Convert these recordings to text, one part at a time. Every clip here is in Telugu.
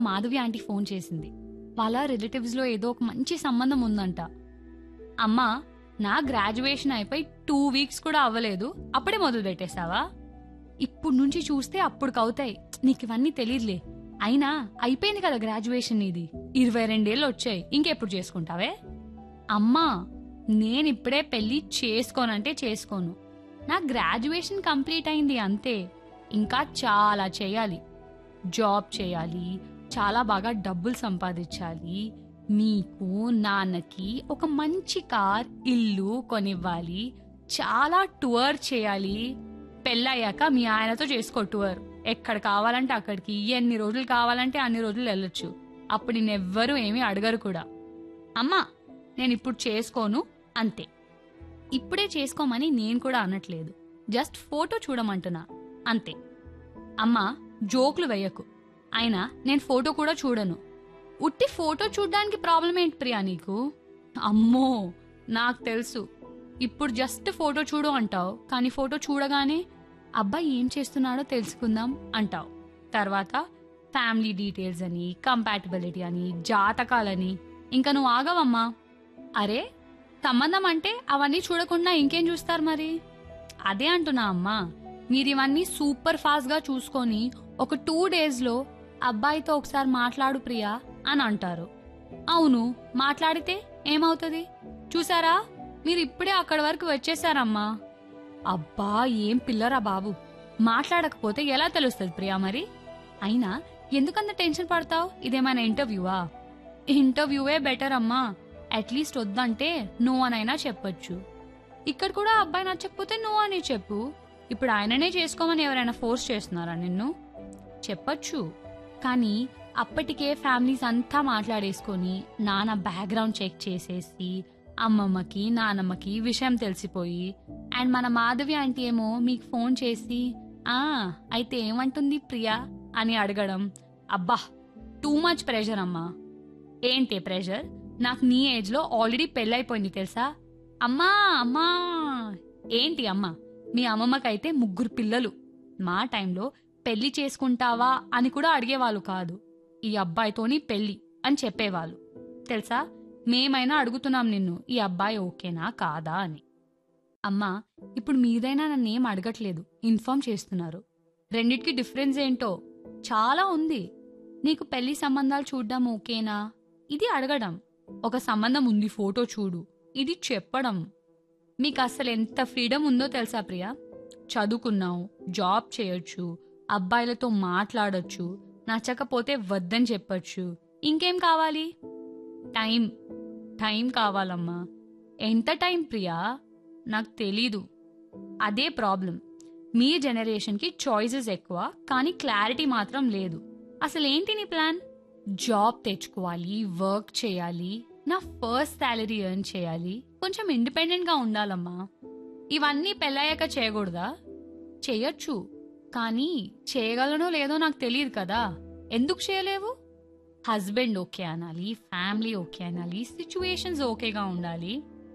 మాధవి ఆంటీ ఫోన్ చేసింది వాళ్ళ రిలేటివ్స్ లో ఏదో ఒక మంచి సంబంధం ఉందంట అమ్మా నా గ్రాడ్యుయేషన్ అయిపోయి టూ వీక్స్ కూడా అవ్వలేదు అప్పుడే మొదలు పెట్టేశావా ఇప్పుడు నుంచి చూస్తే అప్పుడు అవుతాయి నీకు ఇవన్నీ తెలియదులే అయినా అయిపోయింది కదా గ్రాడ్యుయేషన్ ఇది ఇరవై రెండేళ్ళు వచ్చాయి ఇంకెప్పుడు చేసుకుంటావే అమ్మా నేనిప్పుడే పెళ్లి చేసుకోనంటే చేసుకోను నా గ్రాడ్యుయేషన్ కంప్లీట్ అయింది అంతే ఇంకా చాలా చేయాలి జాబ్ చేయాలి చాలా బాగా డబ్బులు సంపాదించాలి మీకు నాన్నకి ఒక మంచి కార్ ఇల్లు కొనివ్వాలి చాలా టూర్ చేయాలి పెళ్ళయ్యాక మీ ఆయనతో చేసుకో టూర్ ఎక్కడ కావాలంటే అక్కడికి ఎన్ని రోజులు కావాలంటే అన్ని రోజులు వెళ్ళొచ్చు అప్పుడు నేనెవ్వరూ ఏమీ అడగరు కూడా అమ్మా నేను ఇప్పుడు చేసుకోను అంతే ఇప్పుడే చేసుకోమని నేను కూడా అనట్లేదు జస్ట్ ఫోటో చూడమంటున్నా అంతే అమ్మా జోకులు వెయ్యకు అయినా నేను ఫోటో కూడా చూడను ఉట్టి ఫోటో చూడ్డానికి ప్రాబ్లం ఏంటి ప్రియా నీకు అమ్మో నాకు తెలుసు ఇప్పుడు జస్ట్ ఫోటో చూడు అంటావు కానీ ఫోటో చూడగానే అబ్బాయి ఏం చేస్తున్నాడో తెలుసుకుందాం అంటావు తర్వాత ఫ్యామిలీ డీటెయిల్స్ అని కంపాటబిలిటీ అని జాతకాలని ఇంకా నువ్వు ఆగవమ్మా అరే సంబంధం అంటే అవన్నీ చూడకుండా ఇంకేం చూస్తారు మరి అదే అంటున్నా అమ్మా మీరు ఇవన్నీ సూపర్ ఫాస్ట్ గా చూసుకొని ఒక టూ డేస్ లో అబ్బాయితో ఒకసారి మాట్లాడు ప్రియా అని అంటారు అవును మాట్లాడితే ఏమవుతుంది చూసారా మీరు ఇప్పుడే అక్కడి వరకు వచ్చేసారమ్మా అబ్బా ఏం పిల్లరా బాబు మాట్లాడకపోతే ఎలా తెలుస్తుంది ప్రియా మరి అయినా ఎందుకంత టెన్షన్ పడతావు ఇదేమైనా ఇంటర్వ్యూవా ఇంటర్వ్యూవే బెటర్ అమ్మా అట్లీస్ట్ వద్దంటే నో అనైనా చెప్పొచ్చు ఇక్కడ కూడా అబ్బాయి నచ్చకపోతే నో అని చెప్పు ఇప్పుడు ఆయననే చేసుకోమని ఎవరైనా ఫోర్స్ చేస్తున్నారా నిన్ను చెప్పొచ్చు కానీ అప్పటికే ఫ్యామిలీస్ అంతా మాట్లాడేసుకొని నాన్న బ్యాక్గ్రౌండ్ చెక్ చేసేసి అమ్మమ్మకి నానమ్మకి విషయం తెలిసిపోయి అండ్ మన మాధవి ఆంటీ ఏమో మీకు ఫోన్ చేసి ఆ అయితే ఏమంటుంది ప్రియా అని అడగడం అబ్బా టూ మచ్ ప్రెషర్ అమ్మా ఏంటి ప్రెషర్ నాకు నీ ఏజ్ లో ఆల్రెడీ పెళ్ళైపోయింది తెలుసా అమ్మా అమ్మా ఏంటి అమ్మా మీ అమ్మమ్మకైతే ముగ్గురు పిల్లలు మా టైంలో పెళ్లి చేసుకుంటావా అని కూడా అడిగేవాళ్ళు కాదు ఈ అబ్బాయితోని పెళ్లి అని చెప్పేవాళ్ళు తెలుసా మేమైనా అడుగుతున్నాం నిన్ను ఈ అబ్బాయి ఓకేనా కాదా అని అమ్మా ఇప్పుడు మీదైనా నన్నేం అడగట్లేదు ఇన్ఫార్మ్ చేస్తున్నారు రెండిటికి డిఫరెన్స్ ఏంటో చాలా ఉంది నీకు పెళ్లి సంబంధాలు చూడ్డం ఓకేనా ఇది అడగడం ఒక సంబంధం ఉంది ఫోటో చూడు ఇది చెప్పడం మీకు అసలు ఎంత ఫ్రీడమ్ ఉందో తెలుసా ప్రియా చదువుకున్నావు జాబ్ చేయొచ్చు అబ్బాయిలతో మాట్లాడొచ్చు నచ్చకపోతే వద్దని చెప్పొచ్చు ఇంకేం కావాలి టైం టైం కావాలమ్మా ఎంత టైం ప్రియా నాకు తెలీదు అదే ప్రాబ్లం మీ జనరేషన్కి చాయిసెస్ ఎక్కువ కానీ క్లారిటీ మాత్రం లేదు అసలు ఏంటి నీ ప్లాన్ జాబ్ తెచ్చుకోవాలి వర్క్ చేయాలి నా ఫస్ట్ శాలరీ ఎర్న్ చేయాలి కొంచెం ఇండిపెండెంట్ గా ఉండాలమ్మా ఇవన్నీ పెళ్ళయ్యాక చేయకూడదా చేయొచ్చు కానీ చేయగలనో లేదో నాకు తెలియదు కదా ఎందుకు చేయలేవు హస్బెండ్ ఓకే అనాలి ఫ్యామిలీ ఓకే అనాలి సిచ్యువేషన్స్ ఓకేగా ఉండాలి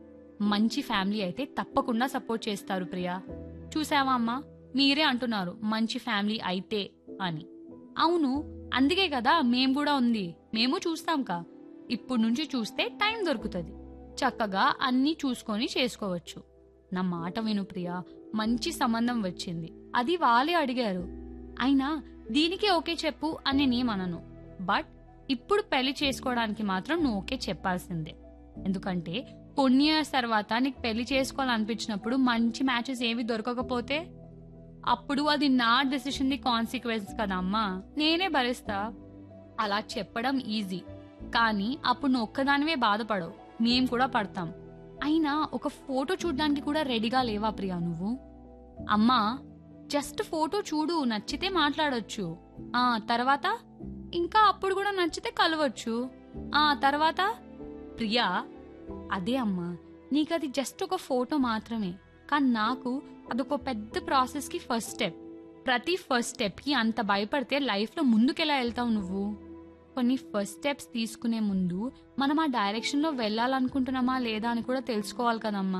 మంచి ఫ్యామిలీ అయితే తప్పకుండా సపోర్ట్ చేస్తారు ప్రియా చూసావా అమ్మా మీరే అంటున్నారు మంచి ఫ్యామిలీ అయితే అని అవును అందుకే కదా మేం కూడా ఉంది మేము చూస్తాం కా ఇప్పుడు నుంచి చూస్తే టైం దొరుకుతుంది చక్కగా అన్నీ చూసుకొని చేసుకోవచ్చు నా మాట విను ప్రియా మంచి సంబంధం వచ్చింది అది వాళ్ళే అడిగారు అయినా దీనికి ఓకే చెప్పు అని నేనేమనను బట్ ఇప్పుడు పెళ్లి చేసుకోవడానికి మాత్రం నువ్వు ఓకే చెప్పాల్సిందే ఎందుకంటే కొన్ని ఇయర్స్ తర్వాత నీకు పెళ్లి చేసుకోవాలనిపించినప్పుడు మంచి మ్యాచెస్ ఏవి దొరకకపోతే అప్పుడు అది నా డెసిషన్ ది కాన్సిక్వెన్స్ కదమ్మా నేనే భరిస్తా అలా చెప్పడం ఈజీ కానీ అప్పుడు నువ్వు ఒక్కదానివే బాధపడవు మేం కూడా పడతాం అయినా ఒక ఫోటో చూడడానికి కూడా రెడీగా లేవా ప్రియా నువ్వు అమ్మా జస్ట్ ఫోటో చూడు నచ్చితే మాట్లాడొచ్చు ఆ తర్వాత ఇంకా అప్పుడు కూడా నచ్చితే కలవచ్చు ఆ తర్వాత ప్రియా అదే అమ్మా నీకది జస్ట్ ఒక ఫోటో మాత్రమే కానీ నాకు అదొక పెద్ద ప్రాసెస్ కి ఫస్ట్ స్టెప్ ప్రతి ఫస్ట్ స్టెప్ కి అంత భయపడితే లైఫ్ లో ముందుకెలా వెళ్తావు నువ్వు కొన్ని ఫస్ట్ స్టెప్స్ తీసుకునే ముందు మనం ఆ డైరెక్షన్ లో వెళ్ళాలనుకుంటున్నామా లేదా అని కూడా తెలుసుకోవాలి కదమ్మా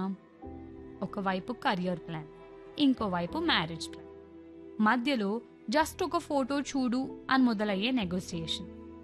ఒకవైపు కరియర్ ప్లాన్ ఇంకోవైపు మ్యారేజ్ ప్లాన్ మధ్యలో జస్ట్ ఒక ఫోటో చూడు అని మొదలయ్యే నెగోసియేషన్